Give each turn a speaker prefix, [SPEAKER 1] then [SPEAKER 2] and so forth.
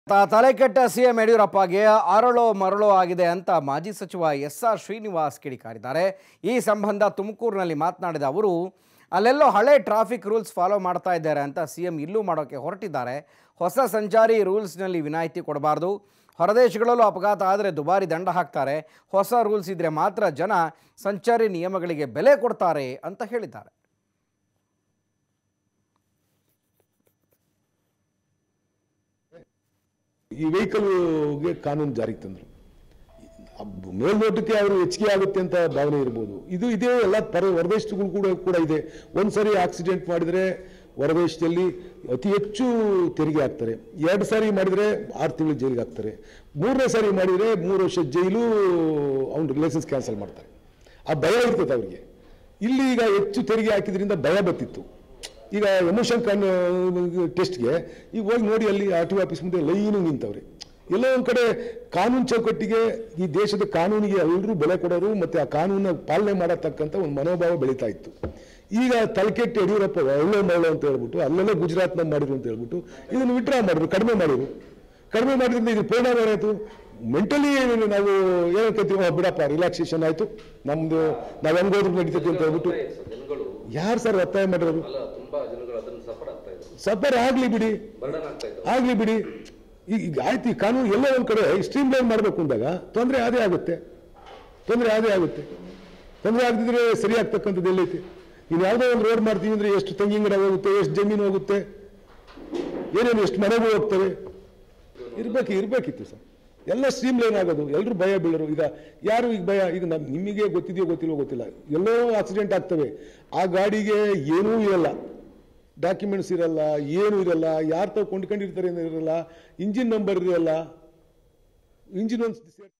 [SPEAKER 1] ತ- ತಲೆಕೆಟ್ಟ ಸಿಎಂ ಯಡಿಯೂರಪ್ಪಗೆ ಅರಳೋ ಮರಳೋ ಆಗಿದೆ ಅಂತ ಮಾಜಿ ಸಚಿವ ಎಸ್ ಆರ್ ಶ್ರೀನಿವಾಸ್ ಕಿಡಿಕಾರಿದ್ದಾರೆ ಈ ಸಂಬಂಧ ತುಮಕೂರಿನಲ್ಲಿ ಮಾತನಾಡಿದ ಅವರು ಅಲ್ಲೆಲ್ಲೋ ಹಳೆ ಟ್ರಾಫಿಕ್ ರೂಲ್ಸ್ ಫಾಲೋ ಮಾಡ್ತಾ ಇದ್ದಾರೆ ಅಂತ ಸಿಎಂ ಇಲ್ಲೂ ಮಾಡೋಕ್ಕೆ ಹೊರಟಿದ್ದಾರೆ ಹೊಸ ಸಂಚಾರಿ ರೂಲ್ಸ್ನಲ್ಲಿ ವಿನಾಯಿತಿ ಕೊಡಬಾರ್ದು ಹೊರದೇಶಗಳಲ್ಲೂ ಅಪಘಾತ ಆದರೆ ದುಬಾರಿ ದಂಡ ಹಾಕ್ತಾರೆ ಹೊಸ ರೂಲ್ಸ್ ಇದ್ರೆ ಮಾತ್ರ ಜನ ಸಂಚಾರಿ ನಿಯಮಗಳಿಗೆ ಬೆಲೆ ಕೊಡ್ತಾರೆ ಅಂತ ಹೇಳಿದ್ದಾರೆ
[SPEAKER 2] ಈ ವೆಹಿಕಲ್ಗೆ ಕಾನೂನು ಜಾರಿಗೆ ತಂದರು ಮೇಲ್ನೋಟಕ್ಕೆ ಅವರು ಹೆಚ್ಚಿಗೆ ಆಗುತ್ತೆ ಅಂತ ಭಾವನೆ ಇರ್ಬೋದು ಇದು ಇದೇ ಎಲ್ಲ ಪರ ಹೊರದೇಶಗಳು ಕೂಡ ಕೂಡ ಇದೆ ಒಂದ್ಸರಿ ಆಕ್ಸಿಡೆಂಟ್ ಮಾಡಿದರೆ ಹೊರದೇಶದಲ್ಲಿ ಅತಿ ಹೆಚ್ಚು ತೆರಿಗೆ ಹಾಕ್ತಾರೆ ಎರಡು ಸಾರಿ ಮಾಡಿದರೆ ಆರು ತಿಂಗಳು ಜೈಲಿಗೆ ಹಾಕ್ತಾರೆ ಮೂರನೇ ಸಾರಿ ಮಾಡಿದರೆ ಮೂರು ವರ್ಷ ಜೈಲು ಅವ್ನ ಲೈಸೆನ್ಸ್ ಕ್ಯಾನ್ಸಲ್ ಮಾಡ್ತಾರೆ ಆ ಭಯ ಇರ್ತದೆ ಅವ್ರಿಗೆ ಇಲ್ಲಿ ಈಗ ಹೆಚ್ಚು ತೆರಿಗೆ ಹಾಕಿದ್ರಿಂದ ಭಯ ಬತ್ತಿತ್ತು ಈಗ ಎಮೋಷನ್ ಕನ್ ಟೆಸ್ಟ್ಗೆ ಈಗ ಹೋಗಿ ನೋಡಿ ಅಲ್ಲಿ ಆರ್ ಟಿ ಆಫೀಸ್ ಮುಂದೆ ಲೈನು ನಿಂತವ್ರೆ ಎಲ್ಲೋ ಒಂದು ಕಡೆ ಕಾನೂನು ಚೌಕಟ್ಟಿಗೆ ಈ ದೇಶದ ಕಾನೂನಿಗೆ ಎಲ್ಲರೂ ಬೆಲೆ ಕೊಡೋರು ಮತ್ತೆ ಆ ಕಾನೂನ ಪಾಲನೆ ಮಾಡತಕ್ಕಂಥ ಒಂದು ಮನೋಭಾವ ಬೆಳೀತಾ ಇತ್ತು ಈಗ ತಲೆಕೆಟ್ಟು ಯಡಿಯೂರಪ್ಪ ಒಳ್ಳೆ ಮರಳು ಅಂತ ಹೇಳ್ಬಿಟ್ಟು ಅಲ್ಲೆಲ್ಲ ಗುಜರಾತ್ನಾಗ ಮಾಡಿರು ಅಂತ ಹೇಳ್ಬಿಟ್ಟು ಇದನ್ನು ವಿಡ್ರಾ ಮಾಡಿದ್ರು ಕಡಿಮೆ ಮಾಡಿರು ಕಡಿಮೆ ಮಾಡಿದ್ರಿಂದ ಇದು ಪರಿಣಾಮ ಏನಾಯ್ತು ಮೆಂಟಲಿ ನಾವು ಏನಂತೀವಿ ಬಿಡಪ್ಪ ರಿಲ್ಯಾಕ್ಸೇಷನ್ ಆಯ್ತು ನಮ್ದು ನಾವ್ ಹೆಂಗೋದ್ರು ನಡೀತೈತಿ ಅಂತ ಹೇಳ್ಬಿಟ್ಟು
[SPEAKER 3] ಜನಗಳು
[SPEAKER 2] ಯಾರು ಸರ್ ಒತ್ತಾಯ ಮಾಡಿರೋರು
[SPEAKER 3] ಅಲ್ಲ ತುಂಬಾ ಜನಗಳು ಅದನ್ನ ಸಫರ್ ಆಗ್ತಾ ಇದ್ರು
[SPEAKER 2] ಸಫರ್ ಆಗ್ಲಿ ಬಿಡಿ
[SPEAKER 3] ಬರ್ಡನ್ ಆಗ್ತಾ ಇದ್ರು
[SPEAKER 2] ಆಗ್ಲಿ ಬಿಡಿ ಈಗ ಈಗ ಆಯ್ತು ಈ ಕಾನೂನು ಎಲ್ಲೋ ಒಂದ್ ಕಡೆ ಸ್ಟ್ರೀಮ್ ಲೈನ್ ಮಾಡಬೇಕು ಅಂದಾಗ ತೊಂದರೆ ಅದೇ ಆಗುತ್ತೆ ತೊಂದರೆ ಅದೇ ಆಗುತ್ತೆ ತೊಂದರೆ ಆಗದಿದ್ರೆ ಸರಿ ಆಗ್ತಕ್ಕಂಥದ್ದು ಎಲ್ಲೈತಿ ಇನ್ನು ಯಾವುದೋ ಒಂದು ರೋಡ್ ಮಾಡ್ತೀವಿ ಅಂದ್ರೆ ಎಷ್ಟು ತೆಂಗಿನ ಗಿಡ ಹೋಗುತ್ತೆ ಎಷ್ಟು ಜಮೀನು ಹೋಗುತ್ತೆ ಏನೇನು ಎಷ್ಟು ಮನೆಗೂ ಹೋಗ್ತವೆ ಇರ್ಬೇಕು ಇರ್ಬೇಕಿತ್ತು ಸರ್ ಎಲ್ಲ ಸ್ಟ್ರೀಮ್ ಲೈನ್ ಆಗೋದು ಎಲ್ಲರೂ ಭಯ ಬೀಳರು ಈಗ ಯಾರು ಈಗ ಭಯ ಈಗ ನಮ್ ನಿಮಗೆ ಗೊತ್ತಿದೆಯೋ ಗೊತ್ತಿಲ್ವೋ ಗೊತ್ತಿಲ್ಲ ಎಲ್ಲೋ ಆಕ್ಸಿಡೆಂಟ್ ಆಗ್ತವೆ ಆ ಗಾಡಿಗೆ ಏನೂ ಇರಲ್ಲ ಡಾಕ್ಯುಮೆಂಟ್ಸ್ ಇರಲ್ಲ ಏನು ಇರಲ್ಲ ಯಾರು ತಾವು ಕೊಂಡ್ಕೊಂಡಿರ್ತಾರೆ ಅಂತ ಇರಲ್ಲ ಇಂಜಿನ್ ನಂಬರ್ ಇರಲ್ಲ ಇಂಜಿನ್ ಒಂದು